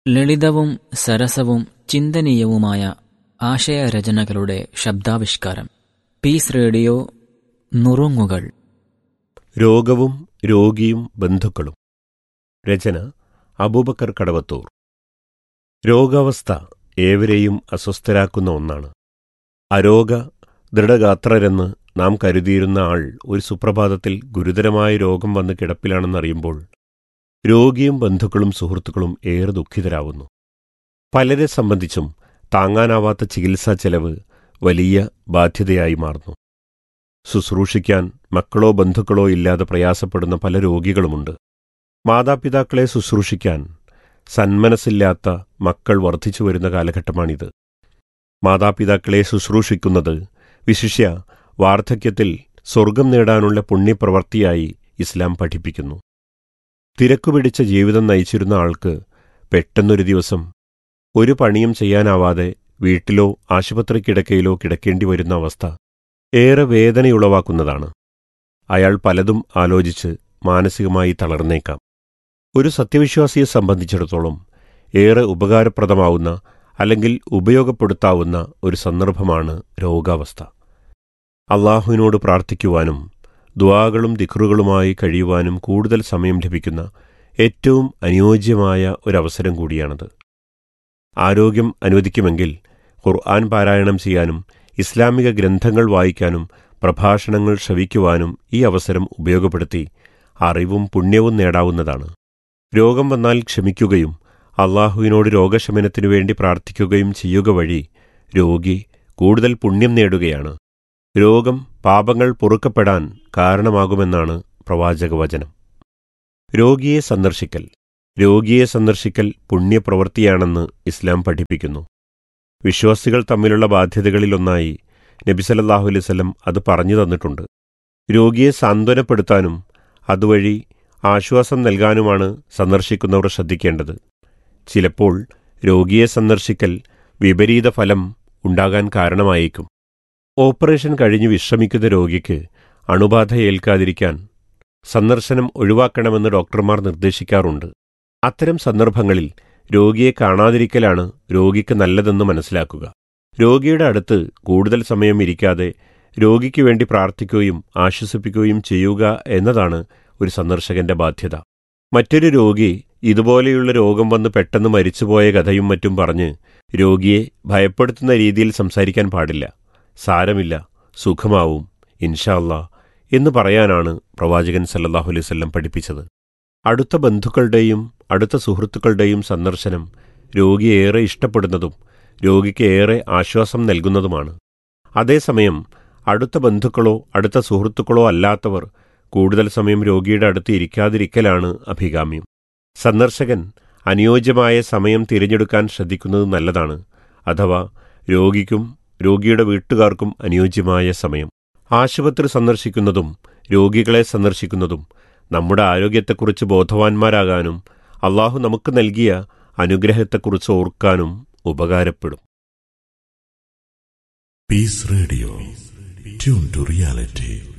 ലളിതവും സരസവും ചിന്തനീയവുമായ ആശയരചനകളുടെ ശബ്ദാവിഷ്കാരം piece radio നുറുങ്ങുകൾ രോഗവും രോഗിയും ബന്ധുക്കളും രചന അബൂബക്കർ കടവത്തൂർ രോഗാവസ്ഥ ഏവരെയും അസ്വസ്ഥരാക്കുന്ന ഒന്നാണ് അരോഗ ദൃഢഗാത്രരെന്ന് നാം കരുതിയിരുന്ന ആൾ ഒരു സുപ്രഭാതത്തിൽ ഗുരുതരമായ രോഗം വന്ന് കിടപ്പിലാണെന്നറിയുമ്പോൾ രോഗിയും ബന്ധുക്കളും സുഹൃത്തുക്കളും ഏറെ ദുഃഖിതരാവുന്നു പലരെ സംബന്ധിച്ചും താങ്ങാനാവാത്ത ചികിത്സാ ചെലവ് വലിയ ബാധ്യതയായി മാറുന്നു ശുശ്രൂഷിക്കാൻ മക്കളോ ബന്ധുക്കളോ ഇല്ലാതെ പ്രയാസപ്പെടുന്ന പല രോഗികളുമുണ്ട് മാതാപിതാക്കളെ ശുശ്രൂഷിക്കാൻ സന്മനസ്സില്ലാത്ത മക്കൾ വർദ്ധിച്ചു വരുന്ന കാലഘട്ടമാണിത് മാതാപിതാക്കളെ ശുശ്രൂഷിക്കുന്നത് വിശിഷ്യ വാർദ്ധക്യത്തിൽ സ്വർഗം നേടാനുള്ള പുണ്യപ്രവൃത്തിയായി ഇസ്ലാം പഠിപ്പിക്കുന്നു തിരക്കുപിടിച്ച ജീവിതം നയിച്ചിരുന്ന ആൾക്ക് പെട്ടെന്നൊരു ദിവസം ഒരു പണിയും ചെയ്യാനാവാതെ വീട്ടിലോ ആശുപത്രി കിടക്കയിലോ കിടക്കേണ്ടി വരുന്ന അവസ്ഥ ഏറെ വേദനയുളവാക്കുന്നതാണ് അയാൾ പലതും ആലോചിച്ച് മാനസികമായി തളർന്നേക്കാം ഒരു സത്യവിശ്വാസിയെ സംബന്ധിച്ചിടത്തോളം ഏറെ ഉപകാരപ്രദമാവുന്ന അല്ലെങ്കിൽ ഉപയോഗപ്പെടുത്താവുന്ന ഒരു സന്ദർഭമാണ് രോഗാവസ്ഥ അള്ളാഹുവിനോട് പ്രാർത്ഥിക്കുവാനും ദ്വാകളും ദിക്റുകളുമായി കഴിയുവാനും കൂടുതൽ സമയം ലഭിക്കുന്ന ഏറ്റവും അനുയോജ്യമായ ഒരവസരം കൂടിയാണത് ആരോഗ്യം അനുവദിക്കുമെങ്കിൽ ഖുർആൻ പാരായണം ചെയ്യാനും ഇസ്ലാമിക ഗ്രന്ഥങ്ങൾ വായിക്കാനും പ്രഭാഷണങ്ങൾ ശ്രവിക്കുവാനും ഈ അവസരം ഉപയോഗപ്പെടുത്തി അറിവും പുണ്യവും നേടാവുന്നതാണ് രോഗം വന്നാൽ ക്ഷമിക്കുകയും അള്ളാഹുവിനോട് രോഗശമനത്തിനു വേണ്ടി പ്രാർത്ഥിക്കുകയും ചെയ്യുക വഴി രോഗി കൂടുതൽ പുണ്യം നേടുകയാണ് രോഗം പാപങ്ങൾ പൊറുക്കപ്പെടാൻ കാരണമാകുമെന്നാണ് പ്രവാചകവചനം രോഗിയെ സന്ദർശിക്കൽ രോഗിയെ സന്ദർശിക്കൽ പുണ്യപ്രവൃത്തിയാണെന്ന് ഇസ്ലാം പഠിപ്പിക്കുന്നു വിശ്വാസികൾ തമ്മിലുള്ള ബാധ്യതകളിലൊന്നായി നബിസലല്ലാഹു അലൈവല്ലം അത് പറഞ്ഞു തന്നിട്ടുണ്ട് രോഗിയെ സാന്ത്വനപ്പെടുത്താനും അതുവഴി ആശ്വാസം നൽകാനുമാണ് സന്ദർശിക്കുന്നവർ ശ്രദ്ധിക്കേണ്ടത് ചിലപ്പോൾ രോഗിയെ സന്ദർശിക്കൽ വിപരീത ഫലം ഉണ്ടാകാൻ കാരണമായേക്കും ഓപ്പറേഷൻ കഴിഞ്ഞ് വിശ്രമിക്കുന്ന രോഗിക്ക് അണുബാധ ഏൽക്കാതിരിക്കാൻ സന്ദർശനം ഒഴിവാക്കണമെന്ന് ഡോക്ടർമാർ നിർദ്ദേശിക്കാറുണ്ട് അത്തരം സന്ദർഭങ്ങളിൽ രോഗിയെ കാണാതിരിക്കലാണ് രോഗിക്ക് നല്ലതെന്ന് മനസ്സിലാക്കുക രോഗിയുടെ അടുത്ത് കൂടുതൽ സമയം ഇരിക്കാതെ രോഗിക്ക് വേണ്ടി പ്രാർത്ഥിക്കുകയും ആശ്വസിപ്പിക്കുകയും ചെയ്യുക എന്നതാണ് ഒരു സന്ദർശകന്റെ ബാധ്യത മറ്റൊരു രോഗി ഇതുപോലെയുള്ള രോഗം വന്ന് പെട്ടെന്ന് മരിച്ചുപോയ കഥയും മറ്റും പറഞ്ഞ് രോഗിയെ ഭയപ്പെടുത്തുന്ന രീതിയിൽ സംസാരിക്കാൻ പാടില്ല സാരമില്ല സുഖമാവും ഇൻഷാല്ല എന്ന് പറയാനാണ് പ്രവാചകൻ സല്ലല്ലാഹു അലൈഹി വസല്ലം പഠിപ്പിച്ചത് അടുത്ത ബന്ധുക്കളുടെയും അടുത്ത സുഹൃത്തുക്കളുടെയും സന്ദർശനം രോഗി ഏറെ ഇഷ്ടപ്പെടുന്നതും രോഗിക്ക് ഏറെ ആശ്വാസം നൽകുന്നതുമാണ് അതേസമയം അടുത്ത ബന്ധുക്കളോ അടുത്ത സുഹൃത്തുക്കളോ അല്ലാത്തവർ കൂടുതൽ സമയം രോഗിയുടെ അടുത്ത് ഇരിക്കാതിരിക്കലാണ് അഭികാമ്യം സന്ദർശകൻ അനുയോജ്യമായ സമയം തിരഞ്ഞെടുക്കാൻ ശ്രദ്ധിക്കുന്നത് നല്ലതാണ് അഥവാ രോഗിക്കും രോഗിയുടെ വീട്ടുകാർക്കും അനുയോജ്യമായ സമയം ആശുപത്രി സന്ദർശിക്കുന്നതും രോഗികളെ സന്ദർശിക്കുന്നതും നമ്മുടെ ആരോഗ്യത്തെക്കുറിച്ച് ബോധവാന്മാരാകാനും അള്ളാഹു നമുക്ക് നൽകിയ അനുഗ്രഹത്തെക്കുറിച്ച് ഓർക്കാനും ഉപകാരപ്പെടും Peace Radio. Tune to reality.